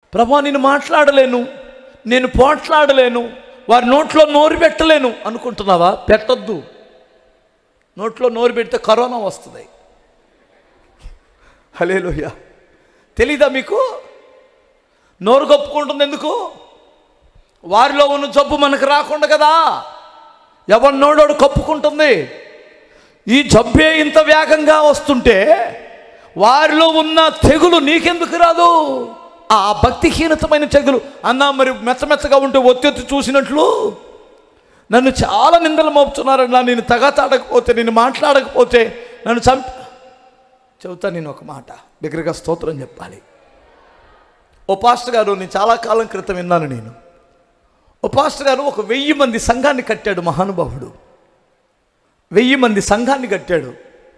ప్రభా నేను మాట్లాడలేను నేను పోట్లాడలేను వారి నోట్లో నోరు పెట్టలేను అనుకుంటున్నావా పెట్టొద్దు నోట్లో నోరు పెడితే కరోనా వస్తుంది హలేలుయ్య తెలీదా మీకు నోరు కప్పుకుంటుంది ఎందుకు వారిలో ఉన్న జబ్బు మనకు రాకుండా కదా ఎవరి నోడోడు కప్పుకుంటుంది ఈ జబ్బే ఇంత వేగంగా వస్తుంటే వారిలో ఉన్న తెగులు నీకెందుకు రాదు ఆ భక్తిహీనతమైన తెగులు అన్నా మరి మెత్తమెత్తగా ఉంటే ఒత్తి చూసినట్లు నన్ను చాలా నిందలు మోపుతున్నారన్నా నేను తగతాడకపోతే నేను మాట్లాడకపోతే నన్ను చంప చెబుతా నేను ఒక మాట దగ్గరగా స్తోత్రం చెప్పాలి ఓ పాస్టర్ గారు నేను చాలా కాలం క్రితం విన్నాను నేను ఓ పాస్టర్ గారు ఒక వెయ్యి మంది సంఘాన్ని కట్టాడు మహానుభావుడు వెయ్యి మంది సంఘాన్ని కట్టాడు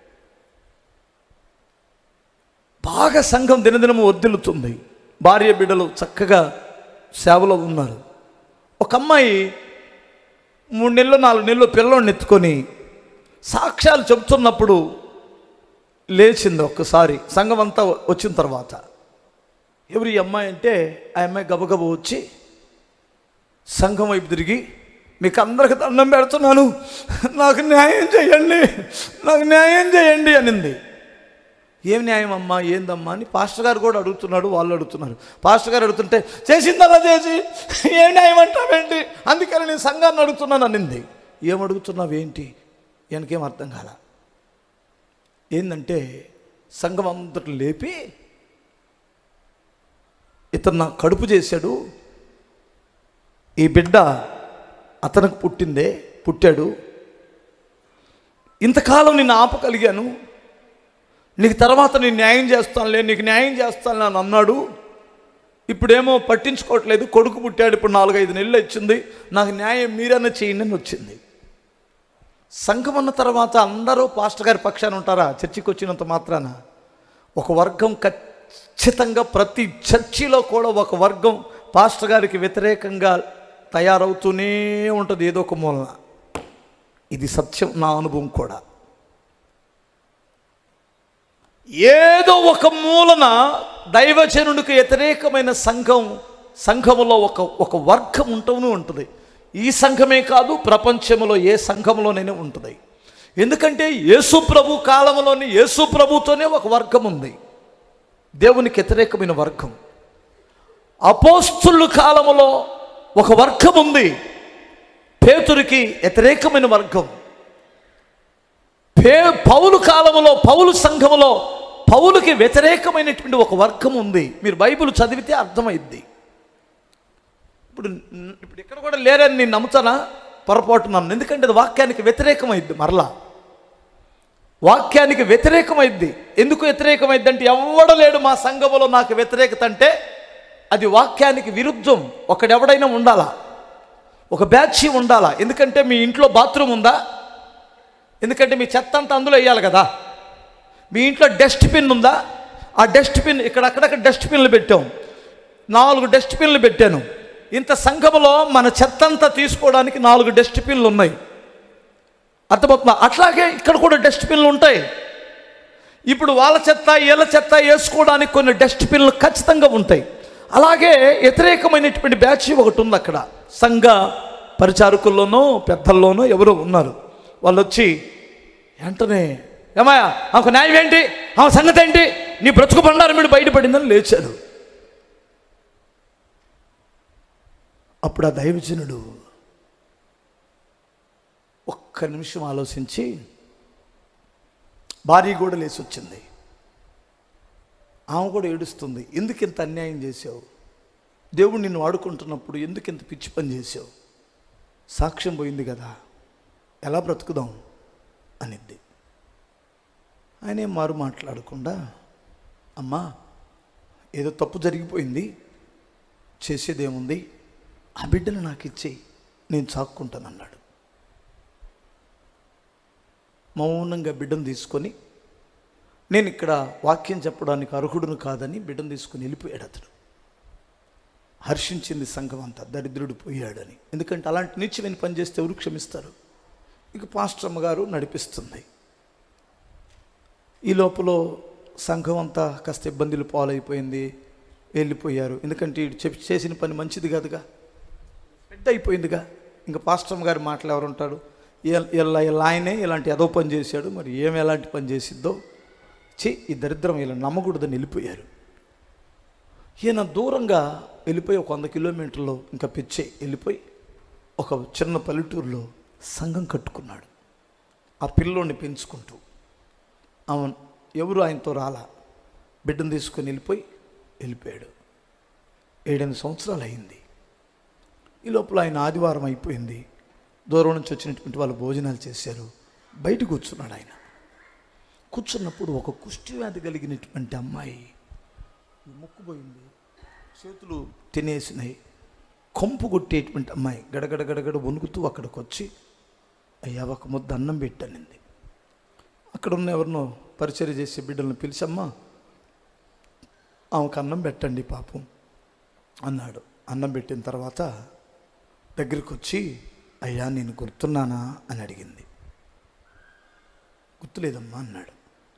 బాగా సంఘం దినదినము వర్ధిల్లుతుంది భార్య బిడ్డలు చక్కగా సేవలో ఉన్నారు ఒక అమ్మాయి మూడు నెలలు నాలుగు నెలలు పిల్లోడిని ఎత్తుకొని సాక్ష్యాలు చెబుతున్నప్పుడు లేచింది ఒక్కసారి సంఘం అంతా వచ్చిన తర్వాత ఎవరు ఈ అమ్మాయి అంటే ఆ అమ్మాయి గబగబ వచ్చి సంఘం వైపు తిరిగి మీకు అందరికి దండం పెడుతున్నాను నాకు న్యాయం చేయండి నాకు న్యాయం చేయండి అనింది ఏం న్యాయం అమ్మా ఏందమ్మా అని పాస్టర్ గారు కూడా అడుగుతున్నాడు వాళ్ళు అడుగుతున్నారు పాస్టర్ గారు అడుగుతుంటే చేసిందలా చేసి ఏ న్యాయం అంటావేంటి అందుకని నేను సంఘాన్ని అడుగుతున్నాను అనింది ఏం అడుగుతున్నావు ఏంటి ఈయనకేం అర్థం కాల ఏంటంటే సంఘం అంతటి లేపి ఇతను నా కడుపు చేశాడు ఈ బిడ్డ అతనికి పుట్టిందే పుట్టాడు ఇంతకాలం నిన్ను ఆపగలిగాను నీకు తర్వాత నేను న్యాయం చేస్తానులే నీకు న్యాయం చేస్తానులే అని అన్నాడు ఇప్పుడేమో పట్టించుకోవట్లేదు కొడుకు పుట్టాడు ఇప్పుడు నాలుగైదు నెలలు వచ్చింది నాకు న్యాయం మీరన్నా చేయండి అని వచ్చింది సంఘం అన్న తర్వాత అందరూ పాస్టర్ గారి పక్షాన ఉంటారా చర్చికి వచ్చినంత మాత్రాన ఒక వర్గం ఖచ్చితంగా ప్రతి చర్చిలో కూడా ఒక వర్గం పాస్టర్ గారికి వ్యతిరేకంగా తయారవుతూనే ఉంటుంది ఏదో ఒక మూలన ఇది సత్యం నా అనుభవం కూడా ఏదో ఒక మూలన దైవజనుడికి వ్యతిరేకమైన సంఘం సంఘములో ఒక ఒక వర్గం ఉంటూనే ఉంటుంది ఈ సంఘమే కాదు ప్రపంచంలో ఏ సంఘంలోనైనా ఉంటుంది ఎందుకంటే యేసు ప్రభు కాలంలోని యేసు ప్రభుతోనే ఒక వర్గం ఉంది దేవునికి వ్యతిరేకమైన వర్గం అపోస్తుల కాలములో ఒక వర్గం ఉంది పేతురికి వ్యతిరేకమైన వర్గం పే పౌలు కాలములో పౌలు సంఘములో పౌలుకి వ్యతిరేకమైనటువంటి ఒక వర్గం ఉంది మీరు బైబిల్ చదివితే అర్థమైద్ది ఇప్పుడు ఇప్పుడు ఇక్కడ కూడా లేరని నేను నమ్ముతానా పొరపాటు నన్ను ఎందుకంటే అది వాక్యానికి వ్యతిరేకమైద్ది మరలా వాక్యానికి వ్యతిరేకమైద్ది ఎందుకు వ్యతిరేకమైద్ది అంటే ఎవడ లేడు మా సంఘములో నాకు వ్యతిరేకత అంటే అది వాక్యానికి విరుద్ధం ఒకడెవడైనా ఉండాలా ఒక బ్యాచ్ ఉండాలా ఎందుకంటే మీ ఇంట్లో బాత్రూమ్ ఉందా ఎందుకంటే మీ చెత్త అంతా అందులో వేయాలి కదా మీ ఇంట్లో డస్ట్బిన్ ఉందా ఆ డస్ట్బిన్ ఇక్కడ అక్కడక్కడ డస్ట్బిన్లు పెట్టాం నాలుగు డస్ట్బిన్లు పెట్టాను ఇంత సంఘములో మన చెత్త అంతా తీసుకోవడానికి నాలుగు డస్ట్బిన్లు ఉన్నాయి అర్థమవుతుందా అట్లాగే ఇక్కడ కూడా డస్ట్బిన్లు ఉంటాయి ఇప్పుడు వాళ్ళ చెత్త వీళ్ళ చెత్త వేసుకోవడానికి కొన్ని డస్ట్బిన్లు ఖచ్చితంగా ఉంటాయి అలాగే వ్యతిరేకమైనటువంటి బ్యాచ్ ఒకటి ఉంది అక్కడ సంఘ పరిచారకుల్లోనో పెద్దల్లోనో ఎవరో ఉన్నారు వాళ్ళు వచ్చి వెంటనే ఏమయ్యా ఆమెకు న్యాయం ఏంటి ఆమె సంగతి ఏంటి నీ బ్రతుకు బండారం మీద బయటపడిందని లేచాడు అప్పుడు ఆ దైవజనుడు ఒక్క నిమిషం ఆలోచించి భార్య కూడా లేచి వచ్చింది ఆమె కూడా ఏడుస్తుంది ఎందుకు ఇంత అన్యాయం చేసావు దేవుడు నిన్ను వాడుకుంటున్నప్పుడు ఎందుకు ఇంత పిచ్చి పని చేసావు సాక్ష్యం పోయింది కదా ఎలా బ్రతుకుదాం అనిద్ది ఆయన ఏం మారు మాట్లాడకుండా అమ్మా ఏదో తప్పు జరిగిపోయింది చేసేదేముంది ఆ బిడ్డను నాకు ఇచ్చేయి నేను చాక్కుంటానన్నాడు మౌనంగా బిడ్డను తీసుకొని నేను ఇక్కడ వాక్యం చెప్పడానికి అర్హుడును కాదని బిడ్డను తీసుకుని వెళ్ళిపోయాడు అతడు హర్షించింది సంఘం అంతా దరిద్రుడు పోయాడని ఎందుకంటే అలాంటి నీచమైన పని చేస్తే ఎవరు క్షమిస్తారు ఇక పాస్టర్ అమ్మగారు నడిపిస్తుంది ఈ లోపల సంఘం అంతా కాస్త ఇబ్బందులు పాలైపోయింది వెళ్ళిపోయారు ఎందుకంటే వీడు చెప్పి చేసిన పని మంచిది కాదుగా పెద్ద అయిపోయిందిగా ఇంకా పాస్టర్ గారి మాటలు ఎవరు ఉంటాడు ఇలా ఇలా ఆయనే ఇలాంటి ఏదో పని చేశాడు మరి ఏం ఎలాంటి పని చేసిద్దో చి ఈ దరిద్రం ఇలా నమ్మకూడదని వెళ్ళిపోయారు ఈయన దూరంగా వెళ్ళిపోయి ఒక వంద కిలోమీటర్లు ఇంకా పిచ్చే వెళ్ళిపోయి ఒక చిన్న పల్లెటూరులో సంఘం కట్టుకున్నాడు ఆ పిల్లోని పెంచుకుంటూ అవును ఎవరు ఆయనతో రాలా బిడ్డను తీసుకొని వెళ్ళిపోయి వెళ్ళిపోయాడు ఏడెనిమిది సంవత్సరాలు అయింది ఈ లోపల ఆయన ఆదివారం అయిపోయింది దూరం నుంచి వచ్చినటువంటి వాళ్ళు భోజనాలు చేశారు బయట కూర్చున్నాడు ఆయన కూర్చున్నప్పుడు ఒక కుష్టి వ్యాధి కలిగినటువంటి అమ్మాయి ఈ ముక్కు పోయింది చేతులు తినేసినాయి కొంపు కొట్టేటువంటి అమ్మాయి గడగడ గడగడ వణుకుతూ అక్కడికి వచ్చి అయ్యా ఒక ముద్ద అన్నం పెట్టానింది అక్కడ ఉన్న ఎవరినో పరిచయం చేసే బిడ్డలను పిలిచమ్మా ఆమెకు అన్నం పెట్టండి పాపం అన్నాడు అన్నం పెట్టిన తర్వాత దగ్గరికి వచ్చి అయ్యా నేను గుర్తున్నానా అని అడిగింది గుర్తులేదమ్మా అన్నాడు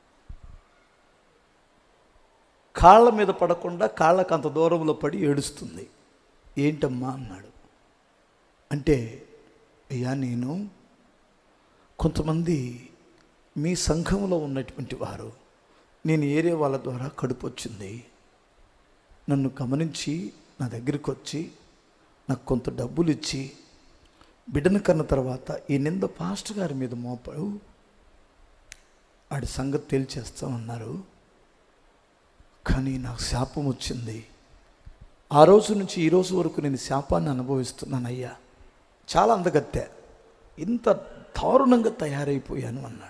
కాళ్ళ మీద పడకుండా కాళ్ళకు అంత దూరంలో పడి ఏడుస్తుంది ఏంటమ్మా అన్నాడు అంటే అయ్యా నేను కొంతమంది మీ సంఘంలో ఉన్నటువంటి వారు నేను ఏరే వాళ్ళ ద్వారా కడుపు వచ్చింది నన్ను గమనించి నా దగ్గరికి వచ్చి నాకు కొంత డబ్బులు ఇచ్చి బిడ్డను కన్న తర్వాత ఈ నింద పాస్టర్ గారి మీద మోపాడు ఆడి సంగతి తేల్చేస్తామన్నారు కానీ నాకు శాపం వచ్చింది ఆ రోజు నుంచి ఈ రోజు వరకు నేను శాపాన్ని అనుభవిస్తున్నాను అయ్యా చాలా అందగత్తె ఇంత దారుణంగా తయారైపోయాను అన్నాడు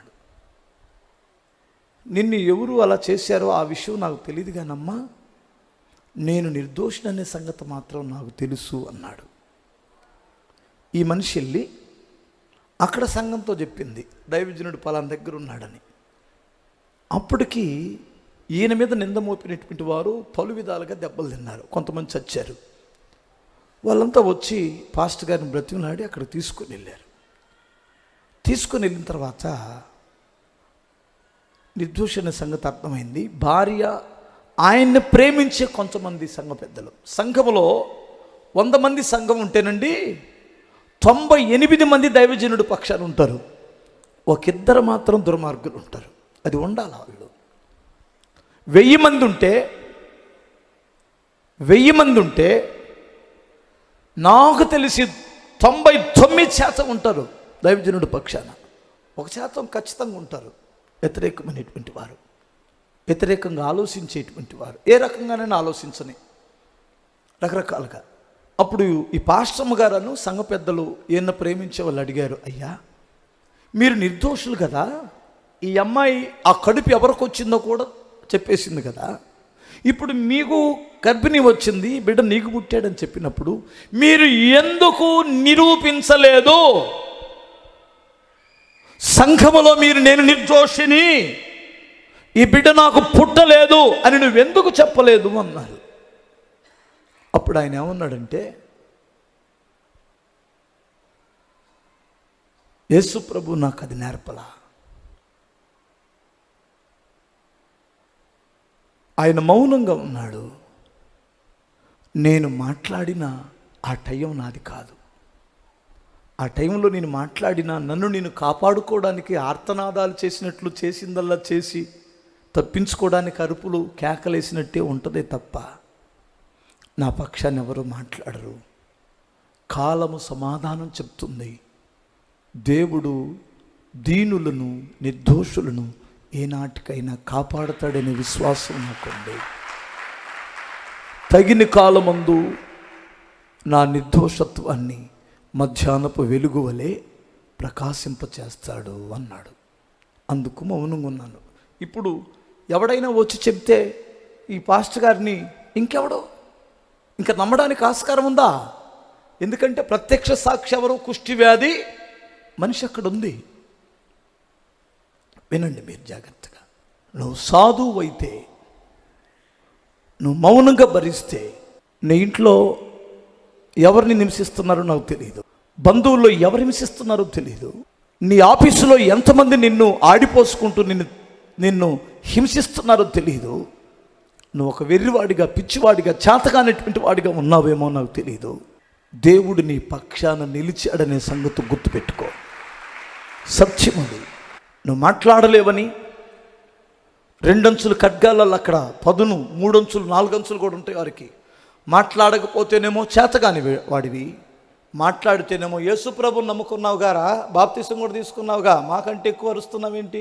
నిన్ను ఎవరు అలా చేశారో ఆ విషయం నాకు తెలియదు కానమ్మా నేను నిర్దోషిననే సంగతి మాత్రం నాకు తెలుసు అన్నాడు ఈ మనిషి వెళ్ళి అక్కడ సంఘంతో చెప్పింది దైవజనుడు పలానా దగ్గర ఉన్నాడని అప్పటికి ఈయన మీద నింద మోపినటువంటి వారు పలు విధాలుగా దెబ్బలు తిన్నారు కొంతమంది చచ్చారు వాళ్ళంతా వచ్చి పాస్ట్ గారిని బ్రతిమలాడి అక్కడ తీసుకొని వెళ్ళారు తీసుకొని వెళ్ళిన తర్వాత నిర్దోషణ సంగతి అర్థమైంది భార్య ఆయన్ని ప్రేమించే కొంతమంది సంఘ పెద్దలు సంఘములో వంద మంది సంఘం ఉంటేనండి తొంభై ఎనిమిది మంది దైవజనుడు పక్షాన ఉంటారు ఒకిద్దరు మాత్రం దుర్మార్గులు ఉంటారు అది ఉండాలి వాళ్ళు వెయ్యి మంది ఉంటే వెయ్యి మంది ఉంటే నాకు తెలిసి తొంభై తొమ్మిది శాతం ఉంటారు దైవజనుడు పక్షాన ఒక శాతం ఖచ్చితంగా ఉంటారు వ్యతిరేకమైనటువంటి వారు వ్యతిరేకంగా ఆలోచించేటువంటి వారు ఏ రకంగానైనా ఆలోచించని రకరకాలుగా అప్పుడు ఈ పాశ్రమ గారను సంఘ పెద్దలు ఈయన ప్రేమించే వాళ్ళు అడిగారు అయ్యా మీరు నిర్దోషులు కదా ఈ అమ్మాయి ఆ కడుపు ఎవరికి వచ్చిందో కూడా చెప్పేసింది కదా ఇప్పుడు మీకు గర్భిణి వచ్చింది బిడ్డ నీకు పుట్టాడని చెప్పినప్పుడు మీరు ఎందుకు నిరూపించలేదు సంఘములో మీరు నేను నిర్దోషిని ఈ బిడ్డ నాకు పుట్టలేదు అని నువ్వెందుకు చెప్పలేదు అన్నారు అప్పుడు ఆయన ఏమన్నాడంటే యేసు ప్రభు నాకు అది నేర్పలా ఆయన మౌనంగా ఉన్నాడు నేను మాట్లాడిన ఆ టైం నాది కాదు ఆ టైంలో నేను మాట్లాడిన నన్ను నేను కాపాడుకోవడానికి ఆర్తనాదాలు చేసినట్లు చేసిందల్లా చేసి తప్పించుకోవడానికి అరుపులు కేకలేసినట్టే ఉంటుందే తప్ప నా పక్షాన్ని ఎవరు మాట్లాడరు కాలము సమాధానం చెప్తుంది దేవుడు దీనులను నిర్దోషులను ఏనాటికైనా కాపాడతాడనే విశ్వాసం నాకుంది తగిన కాలమందు నా నిర్దోషత్వాన్ని మధ్యాహ్నపు వెలుగు వలె ప్రకాశింపచేస్తాడు అన్నాడు అందుకు మౌనంగా ఉన్నాను ఇప్పుడు ఎవడైనా వచ్చి చెప్తే ఈ పాస్టర్ గారిని ఇంకెవడో ఇంకా నమ్మడానికి ఆస్కారం ఉందా ఎందుకంటే ప్రత్యక్ష సాక్షి ఎవరు కుష్టి వ్యాధి మనిషి అక్కడ ఉంది వినండి మీరు జాగ్రత్తగా నువ్వు సాధువు అయితే నువ్వు మౌనంగా భరిస్తే నీ ఇంట్లో ఎవరిని హింసిస్తున్నారో నాకు తెలియదు బంధువుల్లో ఎవరు హింసిస్తున్నారో తెలియదు నీ ఆఫీసులో ఎంతమంది నిన్ను ఆడిపోసుకుంటూ నిన్ను నిన్ను హింసిస్తున్నారో తెలియదు నువ్వు ఒక వెర్రివాడిగా పిచ్చివాడిగా చేతకానటువంటి వాడిగా ఉన్నావేమో నాకు తెలియదు దేవుడు నీ పక్షాన నిలిచాడనే సంగతి గుర్తుపెట్టుకో సత్యమది నువ్వు మాట్లాడలేవని రెండంచులు ఖడ్గాలలో అక్కడ పదును మూడంచులు నాలుగంచులు కూడా ఉంటాయి వారికి మాట్లాడకపోతేనేమో చేతగాని వే- వాడివి మాట్లాడితేనేమో యేసుప్రభు నమ్ముకున్నావు గారా బాప్తిసం కూడా తీసుకున్నావుగా మాకంటే ఎక్కువ అరుస్తున్నావేంటి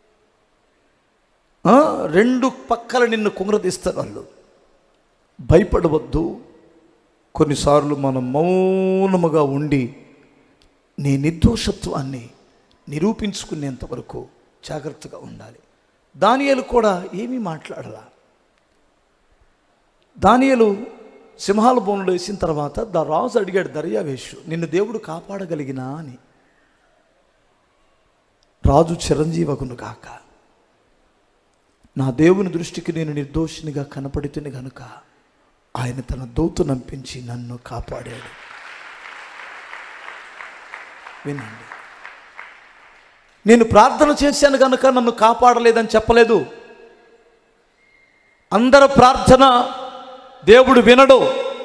ఆ, రెండు పక్కల నిన్ను కుంగరదీస్తారు వాళ్ళు భయపడవద్దు కొన్నిసార్లు మనం మౌనముగా ఉండి నీ నిర్దోషత్వాన్ని నిరూపించుకునేంత వరకు జాగ్రత్తగా ఉండాలి దానియలు కూడా ఏమీ మాట్లాడలా దానియలు సింహాల బోన్లో వేసిన తర్వాత ద రాజు అడిగాడు దర్యావేషు నిన్ను దేవుడు కాపాడగలిగినా అని రాజు చిరంజీవకును కాక నా దేవుని దృష్టికి నేను నిర్దోషినిగా కనపడితేనే గనుక ఆయన తన దూత నంపించి నన్ను కాపాడాడు వినండి నేను ప్రార్థన చేశాను కనుక నన్ను కాపాడలేదని చెప్పలేదు అందరి ప్రార్థన దేవుడు వినడు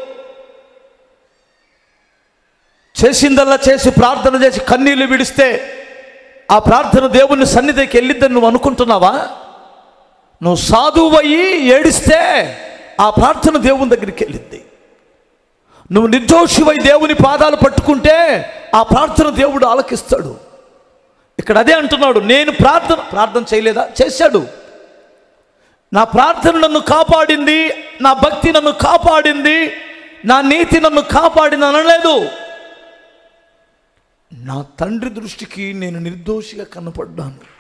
చేసిందల్లా చేసి ప్రార్థన చేసి కన్నీళ్లు విడిస్తే ఆ ప్రార్థన దేవుని సన్నిధికి వెళ్ళిద్దని నువ్వు అనుకుంటున్నావా నువ్వు సాధువయ్యి ఏడిస్తే ఆ ప్రార్థన దేవుని దగ్గరికి వెళ్ళిద్ది నువ్వు నిర్దోషివై దేవుని పాదాలు పట్టుకుంటే ఆ ప్రార్థన దేవుడు ఆలకిస్తాడు ఇక్కడ అదే అంటున్నాడు నేను ప్రార్థన ప్రార్థన చేయలేదా చేశాడు నా ప్రార్థన నన్ను కాపాడింది నా భక్తి నన్ను కాపాడింది నా నీతి నన్ను కాపాడింది అనలేదు నా తండ్రి దృష్టికి నేను నిర్దోషిగా కనపడ్డాను